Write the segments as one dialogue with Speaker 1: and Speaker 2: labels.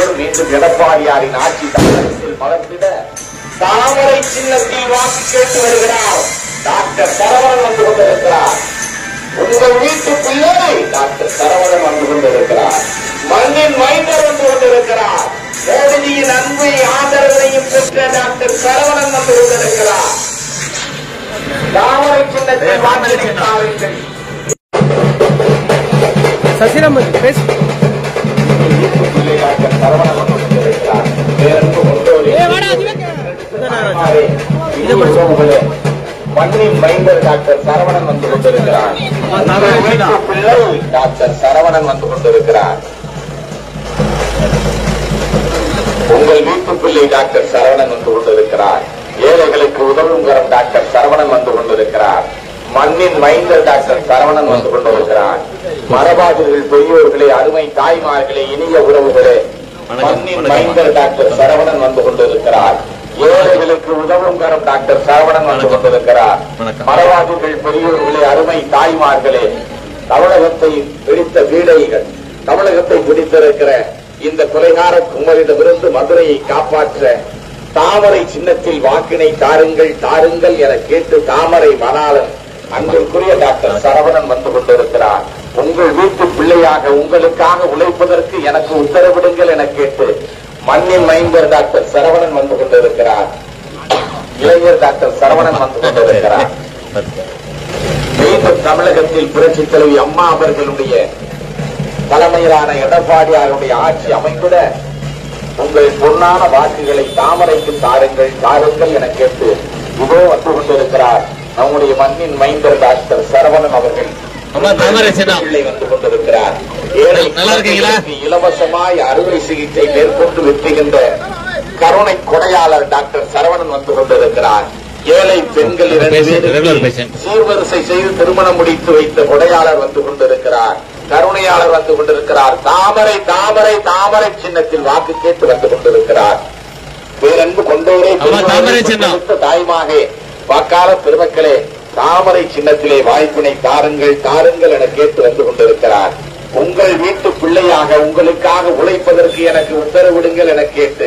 Speaker 1: ஆட்சியோடு மீண்டும் எடப்பாடியாரின் ஆட்சி தமிழகத்தில் மலர்ந்திட தாமரை சின்னத்தில் வாக்கு கேட்டு வருகிறார் டாக்டர் சரவணன் வந்து கொண்டிருக்கிறார் உங்கள் வீட்டு பிள்ளை டாக்டர் சரவணன் வந்து கொண்டிருக்கிறார் மண்ணின் மைந்தர் வந்து கொண்டிருக்கிறார் மோடிஜியின் அன்பை ஆதரவையும் பெற்ற டாக்டர் சரவணன் வந்து கொண்டிருக்கிறார் தாமரை சின்னத்தில் வாக்களித்தார்கள்
Speaker 2: சசிராமன் பேசு
Speaker 1: டாக்டர் சரவணன் வந்து கொண்டிருக்கிறார் பேரன்பு கொண்டோரே இது உறவுகளே மண்ணின் மைந்தர் டாக்டர் சரவணன் வந்து கொண்டிருக்கிறார் உங்கள் வீட்டு பிள்ளை டாக்டர் சரவணன் வந்து கொண்டிருக்கிறார் உங்கள் வீட்டு பிள்ளை டாக்டர் சரவணன் வந்து கொண்டிருக்கிறார் ஏழைகளுக்கு உதவும் கரம் டாக்டர் சரவணன் வந்து கொண்டிருக்கிறார் மண்ணின் மைந்தர் டாக்டர் சரவணன் வந்து கொண்டிருக்கிறார் மரபாதிகள் பெரியோர்களே அருமை தாய்மார்களே இனிய உறவுகளே மண்ணின் மைந்தர் டாக்டர் சரவணன் வந்து கொண்டிருக்கிறார் ஏழைகளுக்கு உதவும் கரம் டாக்டர் சரவணன் வந்து கொண்டிருக்கிறார் மரபாதிகள் பெரியோர்களே அருமை தாய்மார்களே தமிழகத்தை பிடித்த பீடைகள் தமிழகத்தை பிடித்திருக்கிற இந்த கொலைகார குமரிடமிருந்து மதுரையை காப்பாற்ற தாமரை சின்னத்தில் வாக்கினை தாருங்கள் தாருங்கள் என கேட்டு தாமரை மணாளன் அன்பிற்குரிய டாக்டர் சரவணன் வந்து கொண்டிருக்கிறார் உங்கள் வீட்டு பிள்ளையாக உங்களுக்காக உழைப்பதற்கு எனக்கு உத்தரவிடுங்கள் என கேட்டு மண்ணின் மைந்தர் டாக்டர் சரவணன் வந்து கொண்டிருக்கிறார் இளைஞர் டாக்டர் சரவணன் வந்து கொண்டிருக்கிறார் மீண்டும் தமிழகத்தில் புரட்சித் தலைவி அம்மா அவர்களுடைய தலைமையிலான எடப்பாடியாருடைய ஆட்சி அமைந்திட உங்கள் பொன்னான வாக்குகளை தாமரைக்கு தாருங்கள் தாருங்கள் என கேட்டு இதோ வந்து கொண்டிருக்கிறார் நம்முடைய மண்ணின் மைந்தர் டாக்டர் சரவணன் அவர்கள்
Speaker 3: அம்மா, தாமரை சின்னம்.
Speaker 1: பிள்ளை வந்து கொண்டிருக்கிறார் ஏழை
Speaker 3: நல்லா இருக்கீங்களா?
Speaker 1: குழந்தைகளுக்கு இலவசமாய் அறுவை சிகிச்சை மேற்கொண்டு வெற்றுகின்ற கருணை கொடையாளர் டாக்டர் சரவணன் வந்து கொண்டிருக்கிறார் ஏழை பெண்கள் இரண்டு
Speaker 3: Patient, regular
Speaker 1: பேருக்கு
Speaker 3: patient.
Speaker 1: சீர்வரிசை செய்து திருமணம் முடித்து வைத்த கொடையாளர் வந்து கொண்டிருக்கிறார் கருணையாளர் வந்து கொண்டிருக்கிறார் தாமரை தாமரை தாமரை சின்னத்தில் வாக்கு கேட்டு வந்து கொண்டிருக்கிறார் பேரன்பு கொண்டோரே
Speaker 3: அம்மா, தாமரை சின்னம்.
Speaker 1: பெருத்த தாய்மாகே வாக்காள பெருமக்களே தாமரை சின்னத்திலே வாய்ப்பினை தாருங்கள் தாருங்கள் என கேட்டு வந்து கொண்டிருக்கிறார் உங்கள் வீட்டு பிள்ளையாக உங்களுக்காக உழைப்பதற்கு எனக்கு உத்தரவிடுங்கள் என கேட்டு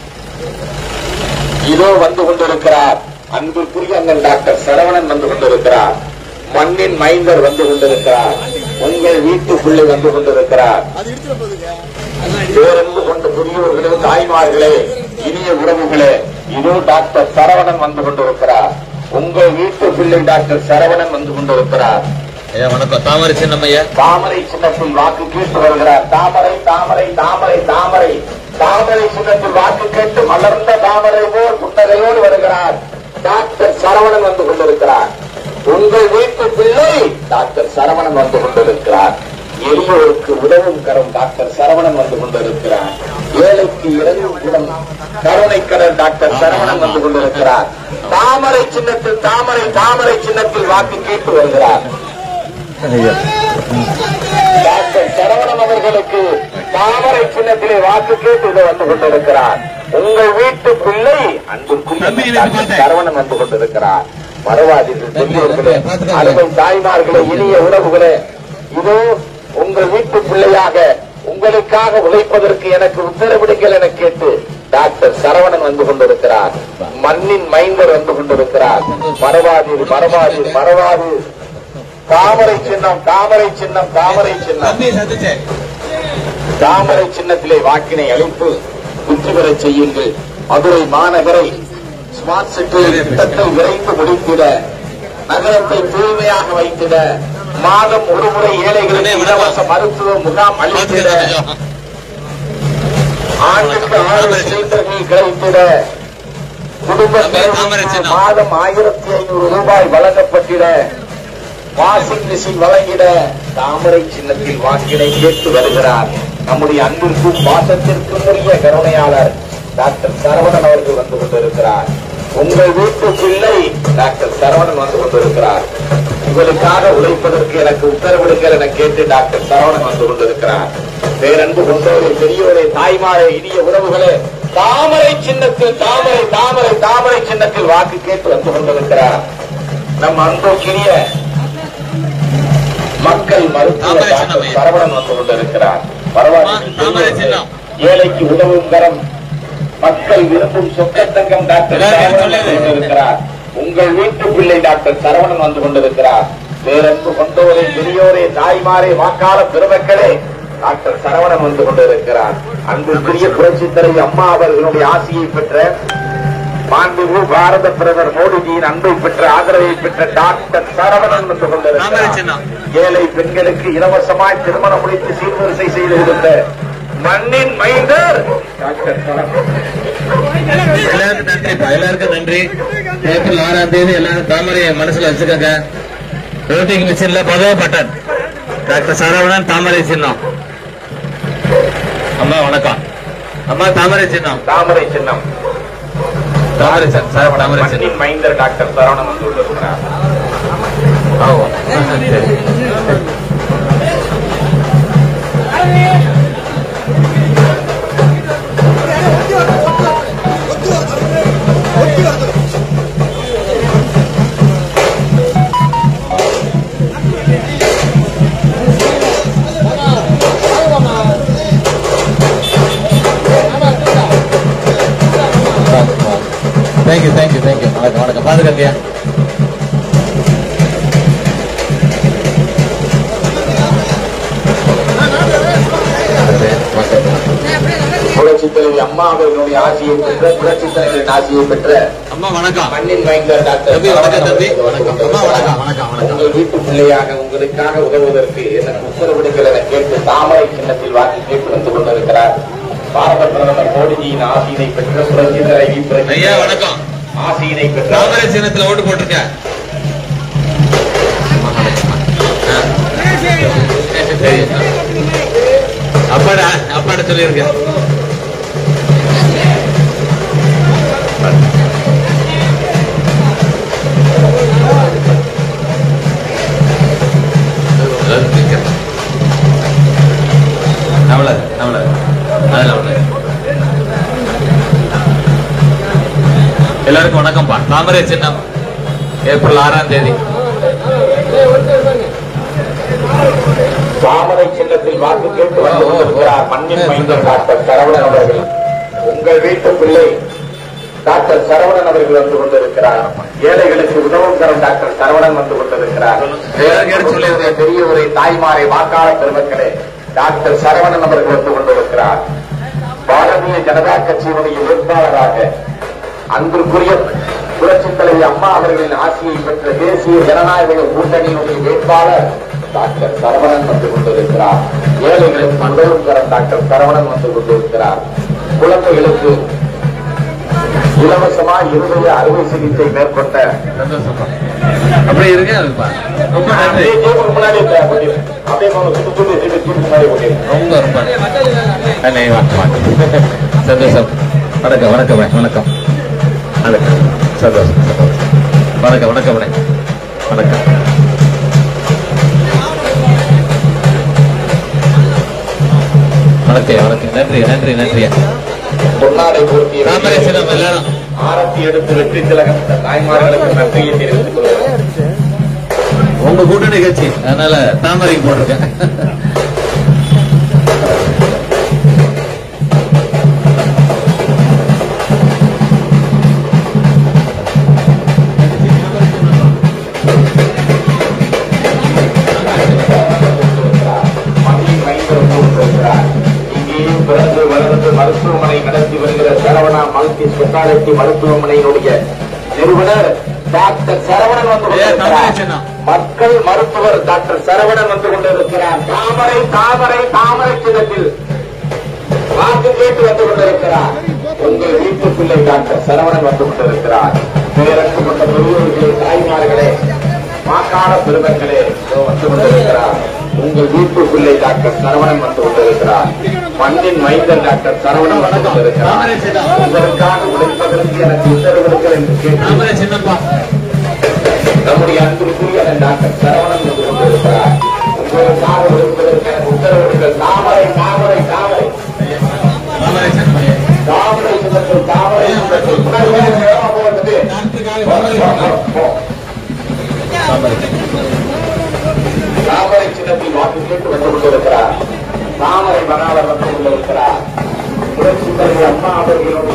Speaker 1: இதோ வந்து கொண்டிருக்கிறார் அன்புக்குரிய அண்ணன் டாக்டர் சரவணன் வந்து கொண்டிருக்கிறார் மண்ணின் மைந்தர் வந்து கொண்டிருக்கிறார் உங்கள் வீட்டு பிள்ளை வந்து கொண்டிருக்கிறார் பேரன்பு கொண்ட பெரியவர்களே தாய்மார்களே இனிய உறவுகளே இதோ டாக்டர் சரவணன் வந்து கொண்டிருக்கிறார் உங்கள் வீட்டு பிள்ளை டாக்டர் சரவணன் வந்து கொண்டிருக்கிறார்
Speaker 3: ஐயா வணக்கம் தாமரை சின்னம் ஐயா
Speaker 1: தாமரை சின்னத்தில் வாக்கு கேட்டு வருகிறார் தாமரை தாமரை தாமரை தாமரை தாமரை சின்னத்தில் வாக்கு கேட்டு மலர்ந்த தாமரை போல் புன்னகையோடு வருகிறார் டாக்டர் சரவணன் வந்து கொண்டிருக்கிறார் உங்கள் வீட்டு பிள்ளை டாக்டர் சரவணன் வந்து கொண்டிருக்கிறார் எளியோருக்கு உதவும் கரம் டாக்டர் சரவணன் வந்து கொண்டிருக்கிறார் ஏழைக்கு இறங்கும் குணம் கருணை கடல் டாக்டர் சரவணன் வந்து கொண்டிருக்கிறார் தாமரை சின்னத்தில் தாமரை தாமரை சின்னத்தில் வாக்கு கேட்டு வருகிறார் டாக்டர் சரவணன் அவர்களுக்கு தாமரை சின்னத்திலே வாக்கு கேட்டு இதை வந்து கொண்டிருக்கிறார் உங்கள் வீட்டு பிள்ளை அன்புக்குரிய டாக்டர் சரவணன் வந்து கொண்டிருக்கிறார் மறவாதீர்கள் பெரியவர்களே அருமை தாய்மார்களே இனிய உறவுகளே இதோ உங்கள் வீட்டு பிள்ளையாக உங்களுக்காக உழைப்பதற்கு எனக்கு உத்தரவிடுங்கள் என கேட்டு டாக்டர் சரவணன் வந்து கொண்டிருக்கிறார் மண்ணின் மைந்தர் வந்து கொண்டிருக்கிறார் மறவாதீர் மறவாதீர் மறவாதீர் தாமரை சின்னம் தாமரை சின்னம் தாமரை சின்னம் தாமரை சின்னத்திலே வாக்கினை அளித்து வெற்றி பெறச் செய்யுங்கள் மதுரை மாநகரை ஸ்மார்ட் சிட்டி திட்டத்தை விரைந்து முடித்திட நகரத்தை தூய்மையாக வைத்திட மாதம் ஒரு முறை ஏழைகளுக்கு இலவச மருத்துவ முகாம் அளித்திட ஆண்டுக்கு ஆறு சிலிண்டர்கள் கிடைத்திட குடும்ப
Speaker 3: தாமரை சின்னம்.
Speaker 1: மாதம் ஆயிரத்தி ஐநூறு ரூபாய் வழங்கப்பட்டிட வாஷிங் மிஷின் வழங்கிட தாமரை சின்னத்தில் வாக்கினை கேட்டு வருகிறார் நம்முடைய அன்பிற்கும் பாசத்திற்கும் உரிய கருணையாளர் டாக்டர் சரவணன் அவர்கள் வந்து கொண்டிருக்கிறார் உங்கள் வீட்டு பிள்ளை டாக்டர் சரவணன் வந்து கொண்டிருக்கிறார் உங்களுக்காக உழைப்பதற்கு எனக்கு உத்தரவிடுங்கள் என கேட்டு டாக்டர் சரவணன் வந்து கொண்டிருக்கிறார் பேரன்பு கொண்டோரே பெரியோரே தாய்மாரே இனிய உறவுகளே தாமரை சின்னத்தில் தாமரை தாமரை தாமரை சின்னத்தில் வாக்கு கேட்டு வந்து கொண்டிருக்கிறார் நம் அன்போக்கினிய மக்கள் மருத்துவ
Speaker 3: தாமரை
Speaker 1: டாக்டர்
Speaker 3: சின்னம் ஐயா.
Speaker 1: சரவணன் வந்து கொண்டிருக்கிறார்
Speaker 3: தாமரை
Speaker 1: பரவாயில்லை
Speaker 3: சின்னம்.
Speaker 1: ஏழைக்கு உதவும் கரம் மக்கள் விரும்பும் சொக்கத்தங்கம் டாக்டர்
Speaker 3: எல்லாரும்
Speaker 1: சரவணன்
Speaker 3: சொல்லுங்க.
Speaker 1: வந்து கொண்டிருக்கிறார் உங்கள் வீட்டு பிள்ளை டாக்டர் சரவணன் வந்து கொண்டிருக்கிறார் பேரன்பு கொண்டோரே பெரியோரே தாய்மாரே வாக்காள பெருமக்களே டாக்டர் சரவணன் வந்து கொண்டிருக்கிறார் அன்புக்குரிய புரட்சித் தலைவி அம்மா அவர்களுடைய ஆசியை பெற்ற மாண்புமிகு பாரத பிரதமர் மோடிஜியின் அன்பை பெற்ற ஆதரவை பெற்ற டாக்டர் சரவணன் வந்து
Speaker 3: தாமரை
Speaker 1: கொண்டிருக்கிறார்
Speaker 3: சின்னம்.
Speaker 1: ஏழை பெண்களுக்கு இலவசமாய் திருமணம் முடித்து சீர்வரிசை செய்து கொடுத்த மண்ணின் மைந்தர் டாக்டர் சரவணன்
Speaker 3: எல்லாருக்கும் நன்றிப்பா எல்லாருக்கும் நன்றி ஏப்ரல் ஆறாம் தேதி எல்லாரும் தாமரையை மனசுல வச்சுக்கோங்க ஓட்டிங் மிஷின்ல பதவ பட்டன் டாக்டர் சரவணன் தாமரை சின்னம் அம்மா வணக்கம் அம்மா தாமரை சின்னம்
Speaker 1: தாமரை சின்னம்
Speaker 3: தாமரை சின்னம் சரவணன் தாமரை சின்னம்
Speaker 1: மண்ணின் மைந்தர் டாக்டர் சரவணன் வந்து கொண்டிருக்கிறார்
Speaker 3: ஆமா. சரி. தேங்க்யூ தேங்க்யூ தேங்க்யூ வணக்கம் வணக்கம் பாதுகாப்பியா
Speaker 1: புரட்சித் தலைவி அம்மா அவர்களுடைய ஆசியை பெற்ற புரட்சித் தலைவரின் ஆசியை பெற்ற
Speaker 3: அம்மா வணக்கம்
Speaker 1: மண்ணின் மைந்தர் டாக்டர்
Speaker 3: தம்பி, வணக்கம், தம்பி.
Speaker 1: வணக்கம்
Speaker 3: அம்மா, வணக்கம், வணக்கம், வணக்கம்.
Speaker 1: உங்கள் வீட்டு பிள்ளையாக உங்களுக்காக உதவுவதற்கு எனக்கு உத்தரவிடுங்கள் என கேட்டு தாமரை சின்னத்தில் வாக்கு கேட்டு வந்து கொண்டிருக்கிறார் பாரத பிரதமர் மோடிஜியின் ஆசியினை பெற்ற புரட்சி தலைவி புரட்சி
Speaker 3: ஐயா வணக்கம்
Speaker 1: ஆசியினை பெற்ற
Speaker 3: தாமரை சின்னத்துல ஓட்டு போட்டிருக்க ஆ. சரி. அப்பாடா அப்பாட சொல்லியிருக்கேன் அவ்வளவு அவ்வளவு அதில் அவ்வளவு எல்லாருக்கும் வணக்கம்ப்பா தாமரை சின்னம் ஏப்ரல் ஆறாம் தேதி
Speaker 1: தாமரை சின்னத்தில் வாக்கு கேட்டு வந்து கொண்டிருக்கிறார் மண்ணின் மைந்தர் டாக்டர் சரவணன் அவர்கள் உங்கள் வீட்டு பிள்ளை டாக்டர் சரவணன் அவர்கள் வந்து கொண்டிருக்கிறார் ஏழைகளுக்கு உதவும் தரும் டாக்டர் சரவணன் வந்து கொண்டிருக்கிறார் பேரங்கேடு சொல்லியிருந்த பெரியவரை தாய்மாரை வாக்காள பெருமக்களே டாக்டர் சரவணன் அவர்கள் வந்து கொண்டிருக்கிறார் பாரதிய ஜனதா கட்சியினுடைய வேட்பாளராக அன்பிற்குரிய புரட்சித் தலைவி அம்மா அவர்களின் ஆசியை பெற்ற தேசிய ஜனநாயக கூட்டணியினுடைய வேட்பாளர் டாக்டர் சரவணன் வந்து கொண்டிருக்கிறார் ஏழைகளுக்கு உதவும் தரம் டாக்டர் சரவணன் வந்து கொண்டிருக்கிறார் குழந்தைகளுக்கு இலவசமா இருதய அறுவை சிகிச்சை மேற்கொண்ட
Speaker 3: சந்தோஷம்ப்பா அப்படியே இருங்க அதுப்பா ரொம்ப நன்றி
Speaker 1: அப்படியே ஜீப்புக்கு முன்னாடி போட்டிரு. அப்படியே போங்க, சுத்தி சுத்தி சுத்தி ஜீப்புக்கு முன்னாடி போட்டிரு.
Speaker 3: ரொம்ப ரொம்ப அண்ணே, வாங்க, வாங்க. சந்தோஷம் வணக்கம் வணக்கம் அண்ணே, வணக்கம் வணக்கம் சந்தோஷம் சந்தோஷம். வணக்கம் வணக்கம் அண்ணே. வணக்கம் வணக்கம் வணக்கம் நன்றி நன்றி நன்றி
Speaker 1: பொன்னாடை போர்த்திய
Speaker 3: தாமரை சின்னம் எல்லாரும்
Speaker 1: ஆரத்தி எடுத்து வெற்றி திலகம் தாய்மார்களுக்கு நன்றியை தெரிவித்துக் கொள்கிறேன்
Speaker 3: உங்க கூட்டணி கட்சி அதனால தாமரைக்கு போட்டிருக்கேன்
Speaker 1: மண்ணின் மைந்தர் கொண்டிருக்கிறார் இங்கேயே பிறந்து வளர்ந்து மருத்துவமனை நடத்தி வருகிற சரவணா மல்டி ஸ்பெஷாலிட்டி மருத்துவமனையினுடைய நிறுவனர் டாக்டர் சரவணன் வந்து
Speaker 3: ஏ, தாமரை
Speaker 1: கொண்டிருக்கிறார்
Speaker 3: சின்னம்.
Speaker 1: மக்கள் மருத்துவர் டாக்டர் சரவணன் வந்து கொண்டிருக்கிறார் தாமரை தாமரை தாமரை சின்னத்தில் வாக்கு கேட்டு வந்து கொண்டிருக்கிறார் உங்கள் வீட்டு பிள்ளை டாக்டர் சரவணன் வந்து கொண்டிருக்கிறார் பேரன்பு கொண்ட பெரியவர்களே தாய்மார்களே வாக்காள பெருமக்களே இதோ வந்து கொண்டிருக்கிறார் உங்கள் வீட்டு பிள்ளை டாக்டர் சரவணன் வந்து கொண்டிருக்கிறார் மண்ணின் மைந்தன் டாக்டர் சரவணன் வந்து கொண்டிருக்கிறார்
Speaker 3: தாமரை சின்னம்.
Speaker 1: உங்களுக்காக உழைப்பதற்கு எனக்கு உத்தரவிடுங்கள் என்று கேட்டு
Speaker 3: தாமரை சின்னப்பா
Speaker 1: நம்முடைய அன்பிற்குரிய அந்த டாக்டர் சரவணன் வந்து கொண்டிருக்கிறார் உங்களுக்காக உழைப்பதற்கு எனக்கு உத்தரவிடுங்கள் தாமரை தாமரை தாமரை
Speaker 3: தாமரை சின்னம்
Speaker 1: தாமரை சின்னத்தில் தாமரை சின்னத்தில் முன்னாடி வாங்க, வேகமா போ வந்துட்டு. போ, போ. தாமரை சின்னத்தில் வாக்கு கேட்டு வந்து கொண்டிருக்கிறார் தாமரை மணாளர் வந்து கொண்டிருக்கிறார் புரட்சித் தலைவர் அம்மா அவர்களுடைய